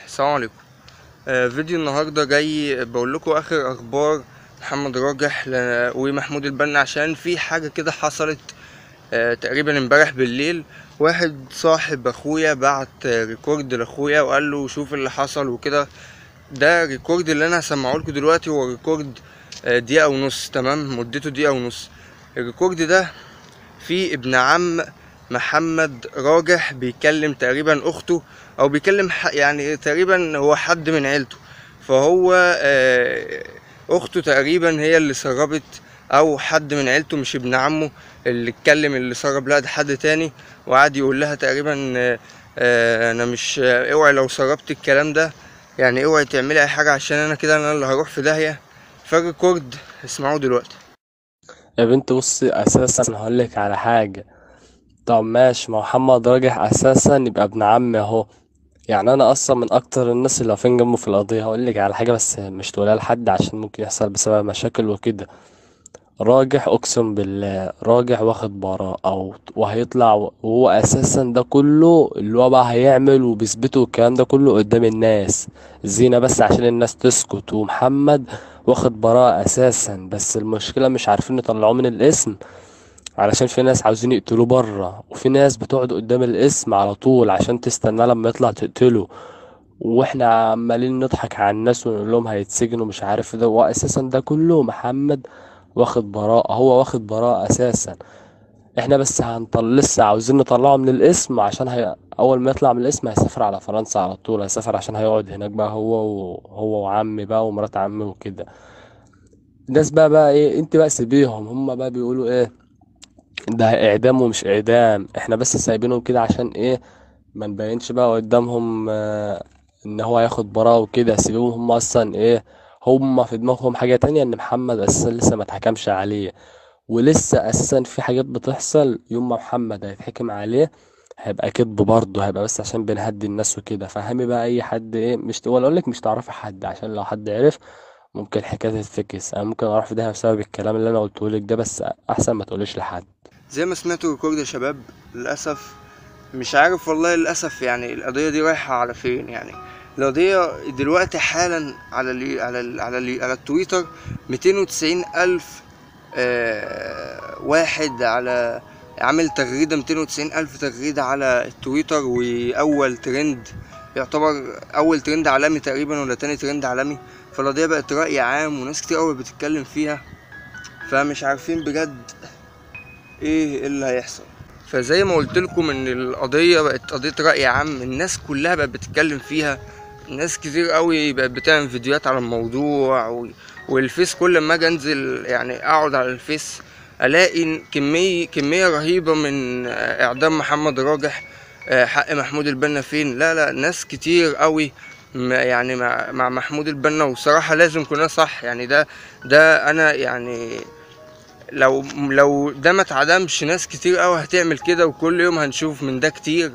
السلام عليكم آه فيديو النهارده جاي بقول لكم اخر اخبار محمد راجح ل- ومحمود البنا عشان في حاجه كده حصلت آه تقريبا امبارح بالليل واحد صاحب اخويا بعت آه، ريكورد لاخويا وقال له شوف اللي حصل وكده ده ريكورد اللي انا هسمعه لكم دلوقتي هو ريكورد آه، دقيقه ونص تمام مدته دقيقه ونص الريكورد ده في ابن عم محمد راجح بيكلم تقريبا اخته او بيكلم ح- يعني تقريبا هو حد من عيلته فهو آه، اخته تقريبا هي اللي سربت او حد من عيلته مش ابن عمه اللي اتكلم اللي سرب لا ده حد تاني وقعد يقول لها تقريبا آه، آه، انا مش آه، اوعي لو سربت الكلام ده يعني اوعي تعملي اي حاجه عشان انا كده انا اللي هروح في داهيه فالريكورد اسمعوه دلوقتي يا بنت بصي اساسا هقولك على حاجة طب ماشي ما محمد راجح اساسا يبقى ابن عمي اهو يعني انا اصلا من اكتر الناس اللي واقفين جنبه في القضية هقولك على حاجة بس مش تقولها لحد عشان ممكن يحصل بسبب مشاكل وكده راجح اقسم بالله راجح واخد براءة او وهيطلع وهو اساسا ده كله اللي هو بقى هيعمل وبيثبته الكلام ده كله قدام الناس زينة بس عشان الناس تسكت ومحمد واخد براءة اساسا بس المشكلة مش عارفين يطلعوه من الاسم علشان في ناس عاوزين يقتلوه بره وفي ناس بتقعد قدام الاسم على طول عشان تستناه لما يطلع تقتله واحنا عمالين نضحك على الناس ونقول لهم هيتسجنوا مش عارف ده واساسا ده كله محمد واخد براءة هو واخد براءة اساسا احنا بس هنطل لسه عاوزين نطلعه من الاسم عشان هي... اول ما يطلع من الاسم هيسافر على فرنسا على طول هيسافر عشان هيقعد هناك بقى هو وهو وعمي بقى ومرات عمي وكده الناس بقى بقى ايه انت بقى سيبيهم هم بقى بيقولوا ايه ده اعدام ومش اعدام احنا بس سايبينهم كده عشان ايه ما نبينش بقى قدامهم آه، ان هو هياخد براءة وكده سيبوهم هم اصلا ايه هم في دماغهم حاجة تانية ان محمد اساسا لسه ما اتحكمش عليه ولسه اساسا في حاجات بتحصل يوم ما محمد هيتحكم عليه هيبقى كذب برضه هيبقى بس عشان بنهدي الناس وكده فهمي بقى اي حد ايه مش ولا اقول لك مش تعرفي حد عشان لو حد عرف ممكن الحكايه تتفكس انا ممكن اروح في داهيه بسبب الكلام اللي انا قلته لك ده بس احسن ما تقوليش لحد زي ما سمعتوا الريكورد يا شباب للأسف مش عارف والله للأسف يعني القضية دي رايحة على فين يعني القضية دلوقتي حالا على ال على ال على ال على التويتر 290 ألف آه واحد على عامل تغريدة 290 ألف تغريدة على التويتر وأول ترند يعتبر أول ترند عالمي تقريبا ولا تاني ترند عالمي فالقضية بقت رأي عام وناس كتير أوي بتتكلم فيها فمش عارفين بجد ايه اللي هيحصل فزي ما قلت لكم ان القضيه بقت قضيه راي عام الناس كلها بقت بتتكلم فيها ناس كتير قوي بقت بتعمل فيديوهات على الموضوع و... والفيس كل ما اجي انزل يعني اقعد على الفيس الاقي إن كميه كميه رهيبه من اعدام محمد راجح آه، حق محمود البنا فين لا لا ناس كتير قوي م- يعني مع, مع محمود البنا وصراحه لازم كنا صح يعني ده ده انا يعني لو لو ده ما اتعدمش ناس كتير قوي هتعمل كده وكل يوم هنشوف من ده كتير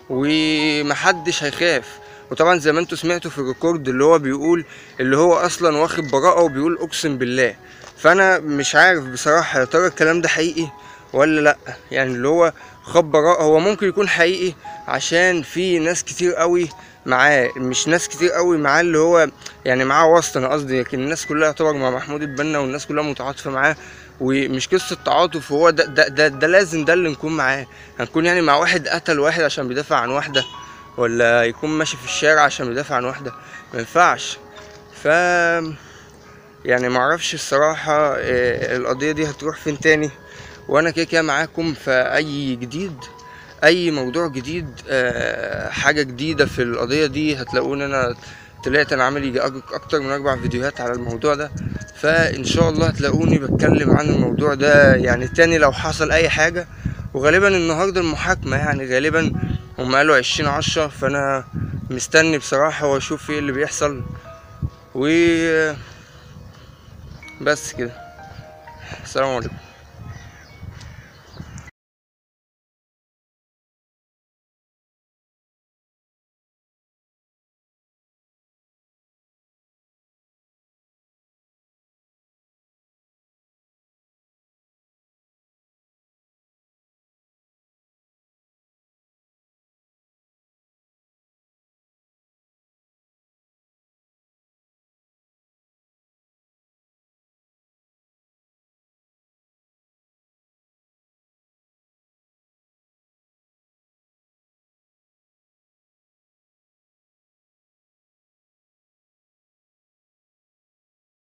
ومحدش هيخاف وطبعا زي ما انتوا سمعتوا في الريكورد اللي هو بيقول اللي هو اصلا واخد براءة وبيقول اقسم بالله فانا مش عارف بصراحة يا ترى الكلام ده حقيقي ولا لا يعني اللي هو خد براءة هو ممكن يكون حقيقي عشان في ناس كتير قوي معاه مش ناس كتير قوي معاه اللي هو يعني معاه واسطة انا قصدي لكن الناس كلها يعتبر مع محمود البنا والناس كلها متعاطفة معاه ومش قصة تعاطف هو ده, ده, ده, ده لازم ده اللي نكون معاه هنكون يعني مع واحد قتل واحد عشان بيدافع عن واحدة ولا يكون ماشي في الشارع عشان بيدافع عن واحدة ما ينفعش ف يعني معرفش الصراحة آه، القضية دي هتروح فين تاني وانا كده كده معاكم في اي جديد اي موضوع جديد آه، حاجة جديدة في القضية دي هتلاقوني انا طلعت انا عامل يجي أك- اكتر من اربع فيديوهات على الموضوع ده فان شاء الله هتلاقوني بتكلم عن الموضوع ده يعني تاني لو حصل اي حاجة وغالبا النهاردة المحاكمة يعني غالبا هم قالوا عشرين عشرة فانا مستني بصراحة واشوف ايه اللي بيحصل و بس كده السلام عليكم